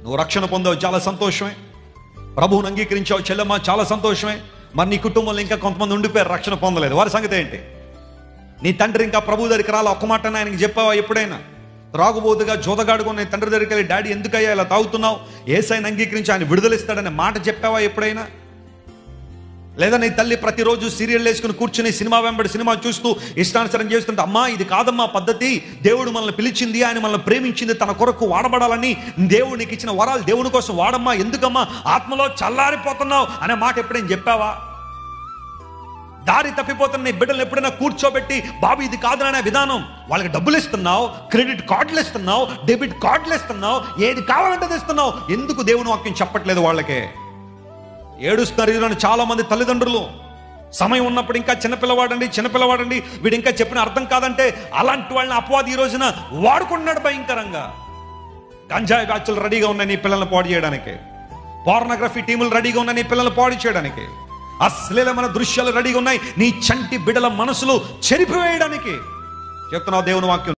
నువ్వు రక్షణ పొందావు చాలా సంతోషమే ప్రభువుని అంగీకరించావు చెల్లెమ్మ చాలా సంతోషమే మరి నీ కుటుంబంలో ఇంకా కొంతమంది ఉండిపోయారు రక్షణ పొందలేదు వారి సంగతి ఏంటి నీ తండ్రి ఇంకా ప్రభు దగ్గరికి రాలా ఒక్క మాట ఆయనకి చెప్పావా ఎప్పుడైనా త్రాగుబోతుగా జోదగాడుకుని నీ తండ్రి దగ్గరికి వెళ్ళి డాడీ ఎందుకయ్యా ఇలా తాగుతున్నావు ఏసైని అంగీకరించి ఆయన విడుదలిస్తాడనే మాట చెప్పావా ఎప్పుడైనా లేదా నీ తల్లి ప్రతిరోజు సీరియల్ వేసుకుని కూర్చుని సినిమా వెంబడి సినిమా చూస్తూ ఇష్టానుసరం చేస్తుంటే అమ్మా ఇది కాదమ్మా పద్ధతి దేవుడు మనల్ని పిలిచింది ఆయన మనల్ని ప్రేమించింది తన కొరకు వాడబడాలని దేవుడు నీకు ఇచ్చిన వరాలు దేవుని కోసం వాడమ్మా ఎందుకమ్మా ఆత్మలో చల్లారిపోతున్నావు అనే మాట ఎప్పుడైనా చెప్పావా దారి తప్పిపోతున్న నీ బిడ్డలు ఎప్పుడైనా కూర్చోబెట్టి బాబు ఇది కాదనే విధానం వాళ్ళకి డబ్బులు ఇస్తున్నావు క్రెడిట్ కార్డులు ఇస్తున్నావు డెబిట్ కార్డులు ఇస్తున్నావు ఏది కావాలంటే అది ఇస్తున్నావు ఎందుకు దేవుని వాక్యం చెప్పట్లేదు వాళ్ళకే ఏడుస్తున్నారు ఈరోజు చాలా మంది తల్లిదండ్రులు సమయం ఉన్నప్పుడు ఇంకా చిన్నపిల్లవాడండి చిన్నపిల్లవాడండి వీడు ఇంకా చెప్పిన అర్థం కాదంటే అలాంటి వాళ్ళని అపవాది ఈ రోజున వాడుకుంటున్నాడు భయంకరంగా గంజాయి బ్యాచ్లు రెడీగా ఉన్నాయి నీ పిల్లల్ని పాడు చేయడానికి పోర్నోగ్రఫీ టీములు రెడీగా ఉన్నాయి నీ పిల్లల్ని పాడు చేయడానికి అశ్లీలమైన దృశ్యాలు రెడీగా ఉన్నాయి నీ చంటి బిడల మనసులు చెరిపివేయడానికి చెప్తున్నావు దేవుని వాక్యం